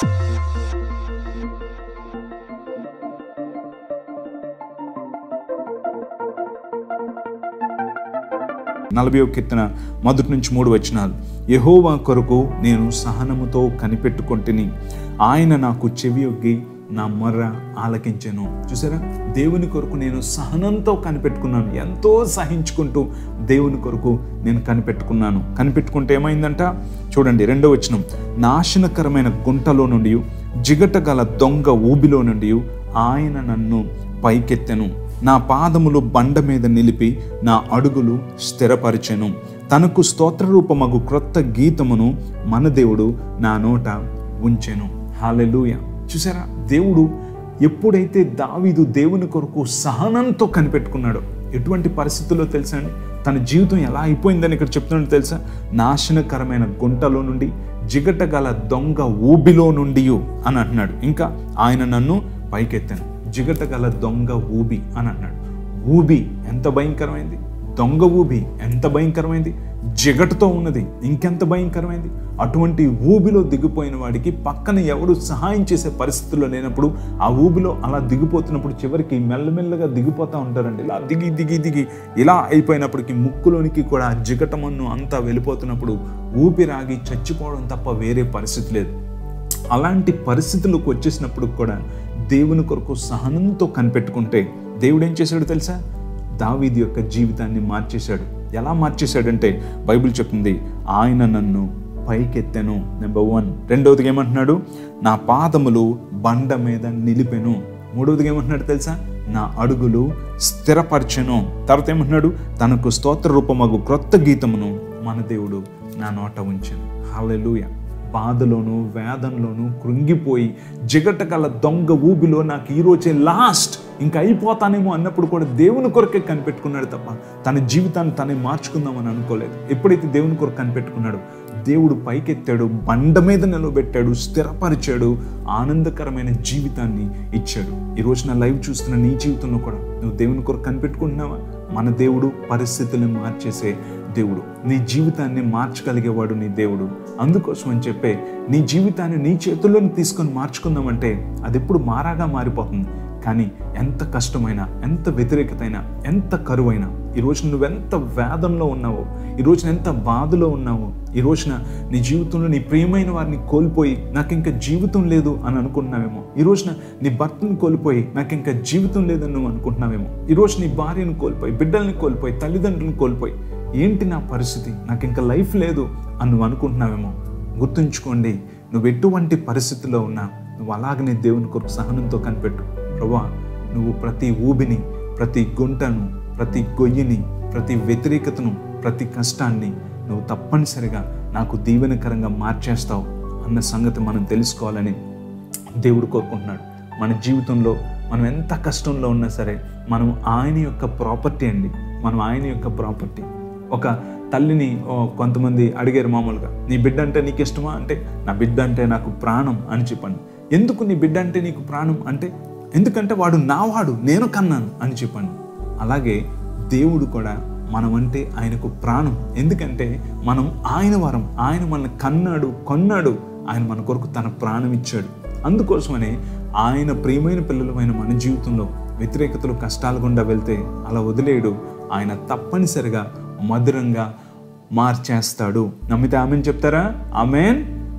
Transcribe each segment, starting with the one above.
నలభై కీర్తన మొదటి నుంచి మూడు వచనాలు యహోవా కొరకు నేను సహనముతో కనిపెట్టుకొంటిని ఆయన నాకు చెవి ఒగ్గి నా మొర్ర ఆలకించాను చూసారా దేవుని కొరకు నేను సహనంతో కనిపెట్టుకున్నాను ఎంతో సహించుకుంటూ దేవుని కొరకు నేను కనిపెట్టుకున్నాను కనిపెట్టుకుంటే ఏమైందంట చూడండి రెండో వచనం నాశనకరమైన గుంటలో నుండి జిగట గల దొంగ ఊబిలో నుండి ఆయన నన్ను పైకెత్తెను నా పాదములు బండ మీద నిలిపి నా అడుగులు స్థిరపరిచెను తనకు స్తోత్రరూపమగు క్రొత్త గీతమును మన దేవుడు నా నోట ఉంచెను హాలెలూయ చూసారా దేవుడు ఎప్పుడైతే దావీదు దేవుని కొరకు సహనంతో కనిపెట్టుకున్నాడో ఎటువంటి పరిస్థితుల్లో తెలుసా అండి తన జీవితం ఎలా అయిపోయిందని ఇక్కడ చెప్తున్నాడు తెలుసా నాశనకరమైన గుంటలో నుండి జిగట గల దొంగ ఊబిలో నుండి అని అంటున్నాడు ఇంకా ఆయన నన్ను పైకెత్తాను జిగట గల దొంగ ఊబి అని అన్నాడు ఊబి ఎంత భయంకరమైంది దొంగ ఊబి ఎంత భయంకరమైంది జిగటతో ఉన్నది ఇంకెంత భయంకరమైంది అటువంటి ఊబిలో దిగిపోయిన వాడికి పక్కన ఎవడు సహాయం చేసే పరిస్థితుల్లో లేనప్పుడు ఆ ఊబిలో అలా దిగిపోతున్నప్పుడు చివరికి మెల్లమెల్లగా దిగిపోతూ ఉంటారండి ఇలా దిగి దిగి దిగి ఇలా అయిపోయినప్పటికీ ముక్కులోనికి కూడా ఆ జిగటమన్ను అంతా వెళ్ళిపోతున్నప్పుడు ఊపిరాగి చచ్చిపోవడం తప్ప వేరే పరిస్థితి లేదు అలాంటి పరిస్థితులకు వచ్చేసినప్పుడు కూడా దేవుని కొరకు సహనంతో కనిపెట్టుకుంటే దేవుడు ఏం చేశాడు తెలుసా దావీది యొక్క జీవితాన్ని మార్చేశాడు ఎలా మార్చేశాడంటే బైబిల్ చెప్తుంది ఆయన నన్ను పైకెత్తెను నెంబర్ వన్ రెండవదిగా ఏమంటున్నాడు నా పాదములు బండ మీద నిలిపెను మూడవదిగా ఏమంటున్నాడు తెలుసా నా అడుగులు స్థిరపరచెను తర్వాత ఏమంటున్నాడు తనకు స్తోత్ర రూపమగు క్రొత్త గీతమును మన దేవుడు నా నోట ఉంచెను హాలెలూయ బాధలోను వేదంలోను కృంగిపోయి జిగట గల దొంగ ఊబిలో నాకు ఈరోజే లాస్ట్ ఇంకా అయిపోతానేమో అన్నప్పుడు కూడా దేవుని కొరకే కనిపెట్టుకున్నాడు తప్ప తన జీవితాన్ని తనే మార్చుకుందామని అనుకోలేదు ఎప్పుడైతే దేవుని కొరకు కనిపెట్టుకున్నాడు దేవుడు పైకెత్తాడు బండ మీద నిలబెట్టాడు స్థిరపరిచాడు ఆనందకరమైన జీవితాన్ని ఇచ్చాడు ఈ రోజు నా లైవ్ చూస్తున్న నీ జీవితంలో కూడా నువ్వు దేవుని కొరకు కనిపెట్టుకుంటున్నావా మన దేవుడు పరిస్థితులను మార్చేసే దేవుడు నీ జీవితాన్ని మార్చగలిగేవాడు నీ దేవుడు అందుకోసం అని చెప్పే నీ జీవితాన్ని నీ చేతుల్లోని తీసుకొని మార్చుకుందామంటే అది ఎప్పుడు మారాగా మారిపోతుంది కానీ ఎంత కష్టమైనా ఎంత వ్యతిరేకతైనా ఎంత కరువైనా ఈ రోజున నువ్వెంత వేదంలో ఉన్నావో ఈ రోజున ఎంత బాధలో ఉన్నావో ఈ రోజున నీ జీవితంలో నీ ప్రియమైన వారిని కోల్పోయి నాకు ఇంకా జీవితం లేదు అని అనుకుంటున్నావేమో ఈ రోజున నీ భర్తను కోల్పోయి నాకు ఇంకా జీవితం లేదని నువ్వు అనుకుంటున్నావేమో ఈ రోజు నీ భార్యను కోల్పోయి బిడ్డల్ని కోల్పోయి తల్లిదండ్రులను కోల్పోయి ఏంటి నా పరిస్థితి నాకు ఇంకా లైఫ్ లేదు అని నువ్వు అనుకుంటున్నావేమో గుర్తుంచుకోండి నువ్వు ఎటువంటి పరిస్థితిలో ఉన్నా నువ్వు అలాగనే దేవుని కొరకు సహనంతో కనిపెట్టు ప్రభా నువ్వు ప్రతి ఊబిని ప్రతి గుంటను ప్రతి గొయ్యిని ప్రతి వ్యతిరేకతను ప్రతి కష్టాన్ని నువ్వు తప్పనిసరిగా నాకు దీవెనకరంగా మార్చేస్తావు అన్న సంగతి మనం తెలుసుకోవాలని దేవుడు కోరుకుంటున్నాడు మన జీవితంలో మనం ఎంత కష్టంలో ఉన్నా సరే మనం ఆయన యొక్క ప్రాపర్టీ అండి మనం ఆయన యొక్క ప్రాపర్టీ ఒక తల్లిని ఓ, కొంతమంది అడిగారు మామూలుగా నీ బిడ్డ అంటే నీకు ఇష్టమా అంటే నా బిడ్డ అంటే నాకు ప్రాణం అని చెప్పండి ఎందుకు నీ బిడ్డ అంటే నీకు ప్రాణం అంటే ఎందుకంటే వాడు నావాడు నేను కన్నాను అని చెప్పండి అలాగే దేవుడు కూడా మనం అంటే ఆయనకు ప్రాణం ఎందుకంటే మనం ఆయన వరం ఆయన మనల్ని కన్నాడు కొన్నాడు ఆయన మన కొరకు తన ప్రాణం ఇచ్చాడు అందుకోసమనే ఆయన ప్రియమైన పిల్లలమైన మన జీవితంలో వ్యతిరేకతలు కష్టాలు గుండా వెళ్తే అలా వదిలేయడు ఆయన తప్పనిసరిగా మధురంగా మార్చేస్తాడు నమ్మితే ఆమెన్ చెప్తారా ఆమెన్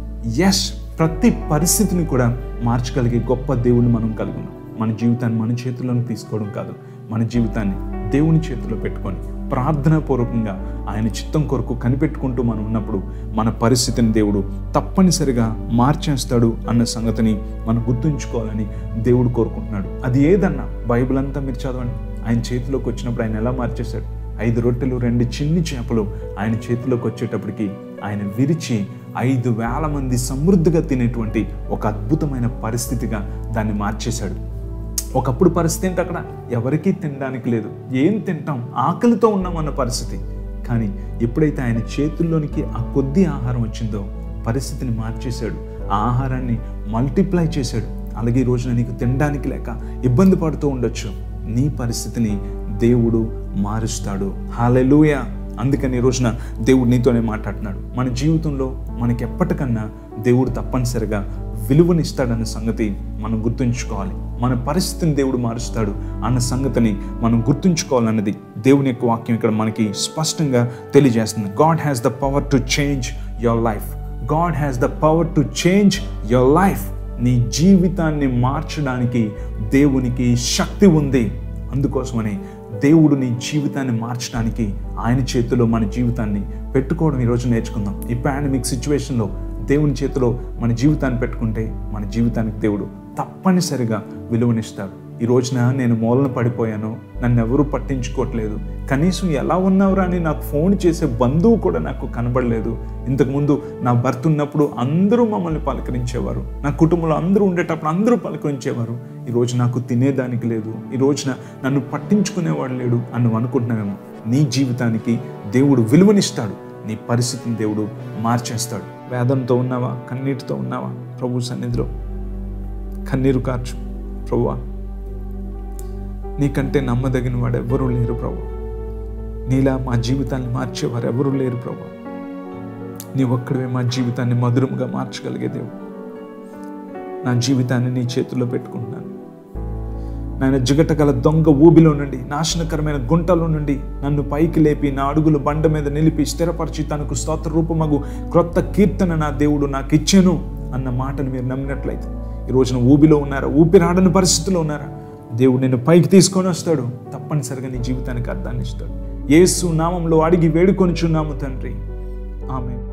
ఎస్ ప్రతి పరిస్థితిని కూడా మార్చగలిగే గొప్ప దేవుడిని మనం కలుగున్నాం మన జీవితాన్ని మన చేతుల్లోకి తీసుకోవడం కాదు మన జీవితాన్ని దేవుని చేతిలో పెట్టుకొని ప్రార్థనాపూర్వకంగా ఆయన చిత్తం కొరకు కనిపెట్టుకుంటూ మనం ఉన్నప్పుడు మన పరిస్థితిని దేవుడు తప్పనిసరిగా మార్చేస్తాడు అన్న సంగతిని మనం గుర్తుంచుకోవాలని దేవుడు కోరుకుంటున్నాడు అది ఏదన్నా బైబిల్ అంతా మీరు చదవండి ఆయన చేతిలోకి వచ్చినప్పుడు ఆయన ఎలా మార్చేశాడు ఐదు రొట్టెలు రెండు చిన్ని చేపలు ఆయన చేతిలోకి వచ్చేటప్పటికి ఆయన విరిచి ఐదు వేల మంది సమృద్ధిగా తినేటువంటి ఒక అద్భుతమైన పరిస్థితిగా దాన్ని మార్చేశాడు ఒకప్పుడు పరిస్థితి ఏంటి అక్కడ ఎవరికీ తినడానికి లేదు ఏం తింటాం ఆకలితో ఉన్నామన్న పరిస్థితి కానీ ఎప్పుడైతే ఆయన చేతుల్లోనికి ఆ కొద్ది ఆహారం వచ్చిందో పరిస్థితిని మార్చేశాడు ఆ ఆహారాన్ని మల్టిప్లై చేశాడు అలాగే ఈ రోజున నీకు తినడానికి లేక ఇబ్బంది పడుతూ ఉండొచ్చు నీ పరిస్థితిని దేవుడు మారుస్తాడు హాలెలూయ అందుకని ఈ రోజున దేవుడు నీతోనే మాట్లాడుతున్నాడు మన జీవితంలో మనకి ఎప్పటికన్నా దేవుడు తప్పనిసరిగా విలువనిస్తాడన్న సంగతి మనం గుర్తుంచుకోవాలి మన పరిస్థితిని దేవుడు మారుస్తాడు అన్న సంగతిని మనం గుర్తుంచుకోవాలన్నది దేవుని యొక్క వాక్యం ఇక్కడ మనకి స్పష్టంగా తెలియజేస్తుంది God has the power to change your life God has the power to change your life నీ జీవితాన్ని మార్చడానికి దేవునికి శక్తి ఉంది అందుకోసమని దేవుడు నీ జీవితాన్ని మార్చడానికి ఆయన చేతిలో మన జీవితాన్ని పెట్టుకోవడం ఈరోజు నేర్చుకుందాం ఈ పాండమిక్ సిచ్యువేషన్లో దేవుని చేతిలో మన జీవితాన్ని పెట్టుకుంటే మన జీవితానికి దేవుడు తప్పనిసరిగా విలువనిస్తాడు ఈ రోజున నేను మూలన పడిపోయాను నన్ను ఎవరూ పట్టించుకోవట్లేదు కనీసం ఎలా ఉన్నావురా అని నాకు ఫోన్ చేసే బంధువు కూడా నాకు కనబడలేదు ఇంతకుముందు నా భర్త ఉన్నప్పుడు అందరూ మమ్మల్ని పలకరించేవారు నా కుటుంబంలో అందరూ ఉండేటప్పుడు అందరూ పలకరించేవారు ఈరోజు నాకు తినేదానికి లేదు ఈ రోజున నన్ను పట్టించుకునేవాడు లేడు అని నువ్వు అనుకుంటున్నావేమో నీ జీవితానికి దేవుడు విలువనిస్తాడు నీ పరిస్థితిని దేవుడు మార్చేస్తాడు వేదంతో ఉన్నావా కన్నీటితో ఉన్నావా ప్రభు సన్నిధిలో కన్నీరు కార్చు ప్రభువా నీకంటే నమ్మదగిన వాడు ఎవ్వరూ లేరు ప్రభు నీలా మా జీవితాన్ని మార్చేవారు ఎవరూ లేరు ప్రభు నీ ఒక్కడివే మా జీవితాన్ని మధురంగా మార్చగలిగే దేవుడు నా జీవితాన్ని నీ చేతుల్లో పెట్టుకుంటున్నాను నాయన జిగటగల దొంగ ఊబిలో నుండి నాశనకరమైన గుంటలో నుండి నన్ను పైకి లేపి నా అడుగులు బండ మీద నిలిపి స్థిరపరిచి తనకు స్తోత్ర రూపమగు క్రొత్త కీర్తన నా దేవుడు నాకు ఇచ్చాను అన్న మాటను మీరు నమ్మినట్లయితే ఈ రోజున ఊబిలో ఉన్నారా ఊపిరాడని పరిస్థితిలో ఉన్నారా దేవుడు నిన్ను పైకి తీసుకొని వస్తాడు తప్పనిసరిగా నీ జీవితానికి అర్థాన్ని ఇస్తాడు యేసు నామంలో అడిగి వేడుకొనిచున్నాము తండ్రి ఆమె